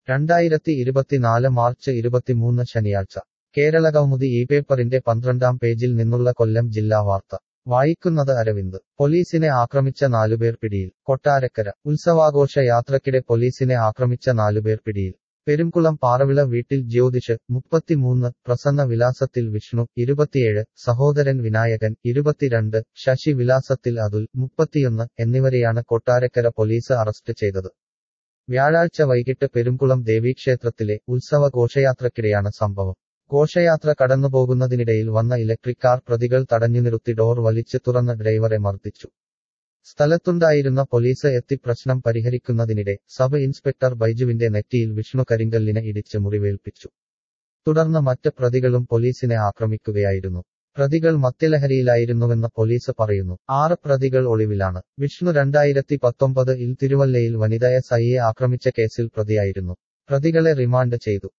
രണ്ടായിരത്തി ഇരുപത്തിനാല് മാർച്ച് ഇരുപത്തിമൂന്ന് ശനിയാഴ്ച കേരളകൗമുദി ഈ പേപ്പറിന്റെ പന്ത്രണ്ടാം പേജിൽ നിന്നുള്ള കൊല്ലം ജില്ലാ വാർത്ത വായിക്കുന്നത് അരവിന്ദ് പോലീസിനെ ആക്രമിച്ച നാലുപേർ പിടിയിൽ കൊട്ടാരക്കര ഉത്സവാഘോഷ യാത്രക്കിടെ പോലീസിനെ ആക്രമിച്ച നാലുപേർ പിടിയിൽ പെരുംകുളം പാറവിള വീട്ടിൽ ജ്യോതിഷ് മുപ്പത്തിമൂന്ന് പ്രസന്ന വിലാസത്തിൽ വിഷ്ണു ഇരുപത്തിയേഴ് സഹോദരൻ വിനായകൻ ഇരുപത്തിരണ്ട് ശശി വിലാസത്തിൽ അതുൽ മുപ്പത്തിയൊന്ന് എന്നിവരെയാണ് കൊട്ടാരക്കര പോലീസ് അറസ്റ്റ് ചെയ്തത് വ്യാഴാഴ്ച വൈകിട്ട് പെരുംകുളം ദേവീക്ഷേത്രത്തിലെ ഉത്സവ ഘോഷയാത്രക്കിടെയാണ് സംഭവം ഘോഷയാത്ര കടന്നുപോകുന്നതിനിടയിൽ വന്ന ഇലക്ട്രിക് കാർ പ്രതികൾ തടഞ്ഞു നിർത്തി ഡോർ വലിച്ചു തുറന്ന ഡ്രൈവറെ മർദ്ദിച്ചു സ്ഥലത്തുണ്ടായിരുന്ന പോലീസ് എത്തി പ്രശ്നം പരിഹരിക്കുന്നതിനിടെ സബ് ഇൻസ്പെക്ടർ ബൈജുവിന്റെ നെറ്റിയിൽ വിഷ്ണു കരിങ്കല്ലിനെ ഇടിച്ച് മുറിവേൽപ്പിച്ചു തുടർന്ന് മറ്റ് പ്രതികളും പോലീസിനെ ആക്രമിക്കുകയായിരുന്നു പ്രതികൾ മദ്യലഹരിയിലായിരുന്നുവെന്ന് പോലീസ് പറയുന്നു ആറ് പ്രതികൾ ഒളിവിലാണ് വിഷ്ണു രണ്ടായിരത്തി പത്തൊമ്പത് ഇൽ തിരുവല്ലയിൽ വനിത എസ് ഐയെ ആക്രമിച്ച കേസിൽ പ്രതിയായിരുന്നു പ്രതികളെ റിമാൻഡ് ചെയ്തു